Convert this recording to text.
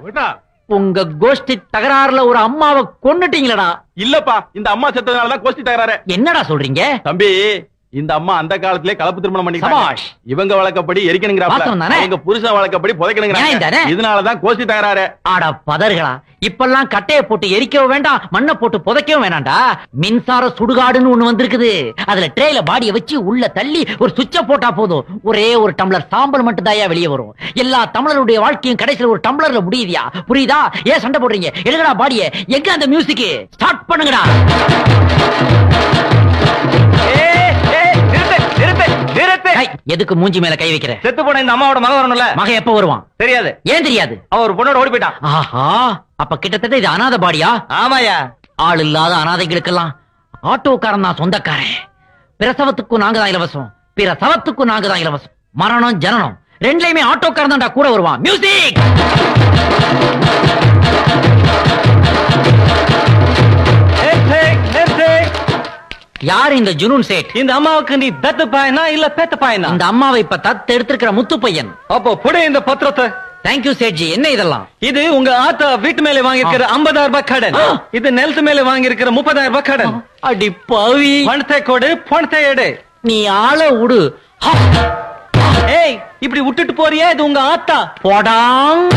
விட்டா உங்க கோஷ்டி தகராறுல ஒரு அம்மாவை கொன்னுட்டீங்களடா இல்லப்பா இந்த அம்மா செத்ததுனாலதான் கோஷ்டி தகராறு என்னடா சொல்றீங்க தம்பி இந்த அம்மா அந்த காலத்திலே கலப்பு திருமணம் பண்ணிக்கிட்டாங்க சபாஷ். இவங்க வழக்கப்படி எரிக்கணுங்கிறாப்ல வாஸ்தவம் தானே? எங்க புருஷன் வழக்கப்படி நியாயம் புதைக்கணுங்கிறாங்க தானே? இதனாலதான் கோஷ்டி தகராறு ஆட பதர்களா இப்பெல்லாம் கட்டைய போட்டு எரிக்கவும் வேண்டாம் மண்ணை போட்டு புதைக்கவும் வேணாம்டா மின்சார சுடுகாடுன்னு ஒண்ணு வந்திருக்குது அதுல ட்ரேல பாடிய வச்சு உள்ள தள்ளி ஒரு சுவிட்ச போட்டா போதும் ஒரே ஒரு டம்ளர் சாம்பல் மட்டும் தாயா வெளியே வரும் எல்லா தமிழருடைய வாழ்க்கையும் கடைசியில ஒரு டம்ளர்ல முடியுதியா புரியுதா ஏன் சண்டை போடுறீங்க எழுகடா பாடிய எங்க அந்த மியூசிக் ஸ்டார்ட் பண்ணுங்கடா ஏய், எதுக்கு மூஞ்சி மேல கை வைக்கிற செத்து போன இந்த அம்மாவோட மகன் வரணும்ல மகன் எப்ப வருவான் தெரியாது ஏன் தெரியாது அவ ஒரு பொண்ணோட ஓடி போயிட்டான் ஆஹா அப்ப கிட்டத்தட்ட இது அனாத பாடியா ஆமாயா ஆள் இல்லாத அனாதைகளுக்கெல்லாம் ஆட்டோக்காரன் தான் சொந்தக்காரன் பிரசவத்துக்கும் நாங்க தான் இலவசம் பிற சவத்துக்கும் நாங்க தான் இலவசம் மரணம் ஜனனம் ரெண்டுலயுமே ஆட்டோக்காரன் தான்டா கூட வருவான் மியூசிக் யார் இந்த ஜுனூன் சேட் இந்த அம்மாவுக்கு நீ தத்து பாயனா இல்ல பேத்த பாயனா இந்த அம்மாவை இப்ப தத்து எடுத்திருக்கிற முத்து பையன் அப்போ புடி இந்த பத்திரத்தை தேங்க்யூ சேட்ஜி என்ன இதெல்லாம் இது உங்க ஆத்தா வீட்டு மேல வாங்கியிருக்கிற ஐம்பதாயிரம் ரூபாய் கடன் ஆ. இது நிலத்து மேல வாங்கியிருக்கிற முப்பதாயிரம் ரூபாய் கடன் அடி பவி பணத்தை கொடு பணத்தை எடு நீ ஆள விடு ஹா, ஏய் இப்படி விட்டுட்டு போறியா இது உங்க ஆத்தா போடாங்